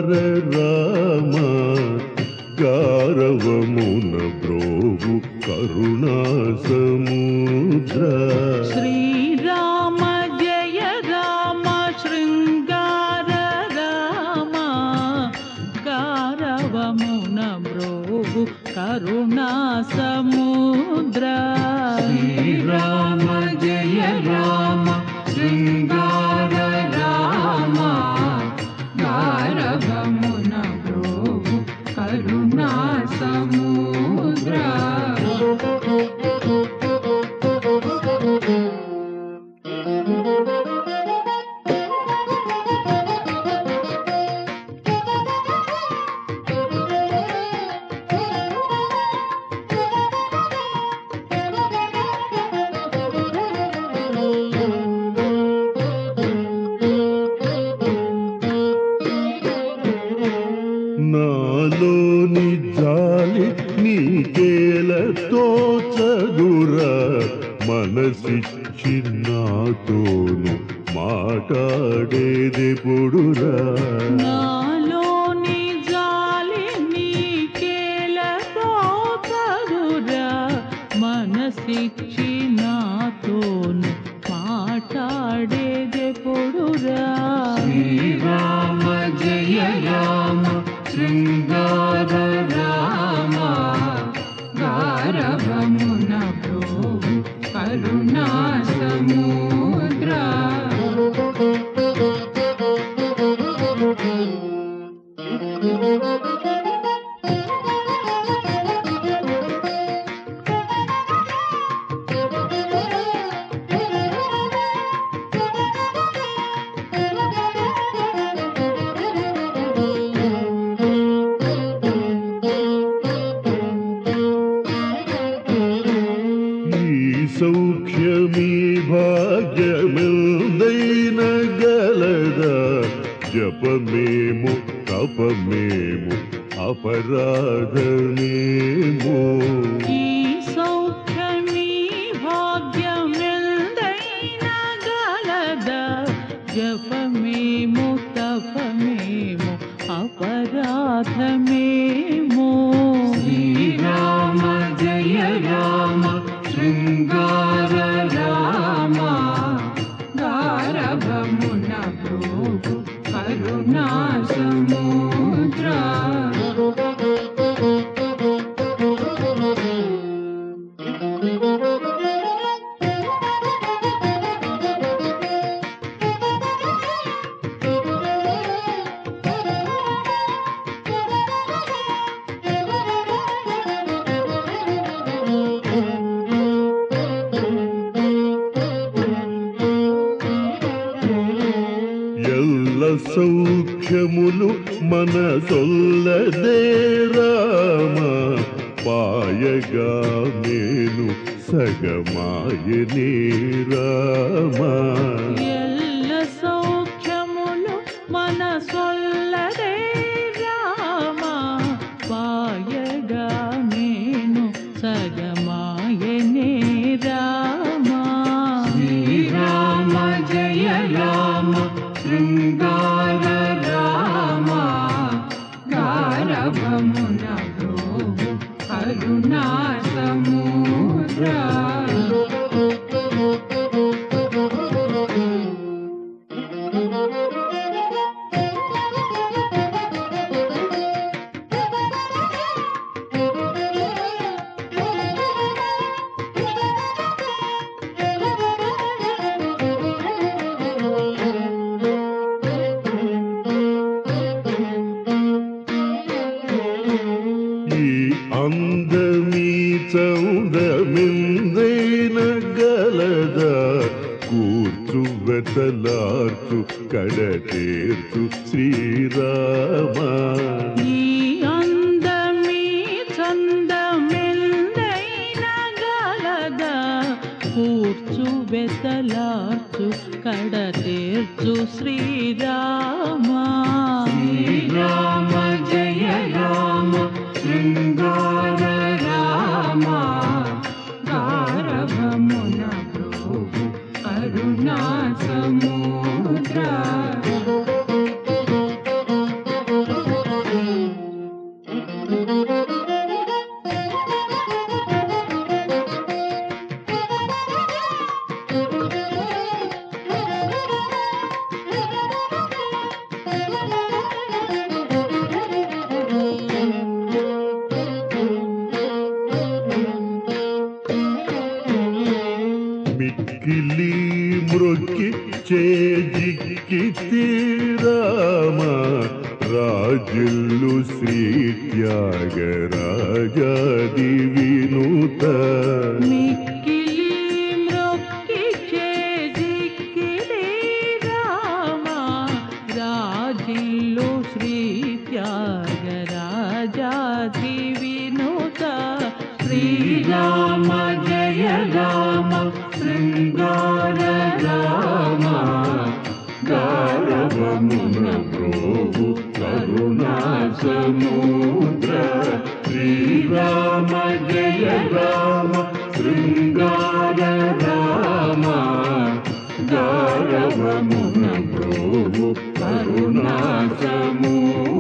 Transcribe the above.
రామ గారవమున బ్రోగు కరుణా సముద్ర శ్రీరామ జయ రామ శృంగార రామ గారవమున బ్రోగు కరుణా సముద్ర శ్రీరామ జయ రామ శృంగార రామ గారవమున బ్రోవు కరుణా సముద్ర నాలోని జాలి నీకేలతో చదురా మనసిచ్చి నాతోను మాట్లాడేది పొడురా నాలోని జాలి నీకేలతో కరురా మనసిచ్చి నాతోను మాట్లాడేదే పొడురా శ్రీరామ జయ రామ శృంగార రామ గారవమున బ్రోవు కరుణా సముద్ర ఈ సౌఖ్యమీ భాగ్యమిల్దైన గలదా జపమేము తపమేము అపరాధమేమో ఈ సౌఖ్యమీ భాగ్యమిల్దైన గలదా జపమేము తపమేము అపరాధమేమో శ్రీరామ జయ రామ శృంగార రామ గారవమున బ్రోవు కరుణా సముద్ర ఎల్ల సౌఖ్యములు మన సొల్లదే రామ పాయగా నేను సగమాయనే రామ ఎల్ల సౌఖ్యములు మన సొల్లదే రామ పాయగా నేను సగమాయనే రామ శ్రీరామ జయ రామ శృంగార రామ గారవమున బ్రోవు కరుణా సముద్ర చేజిక్కి రామ రాజుల్లు శ్రీ త్యాగరాజాది వినూత మిక్కిలి మ్రొక్కి చేజిక్కిలి రామ రాజిల్లు శ్రీ త్యాగరాజాతి వినుత శ్రీరామ జయ రామ శృంగార రామ గారవమున ప్రోభు కరుణా సముద్ర శ్రీరామ జయ రామ శృంగార రామ గారవమున ప్రోభు కరుణా సముద్ర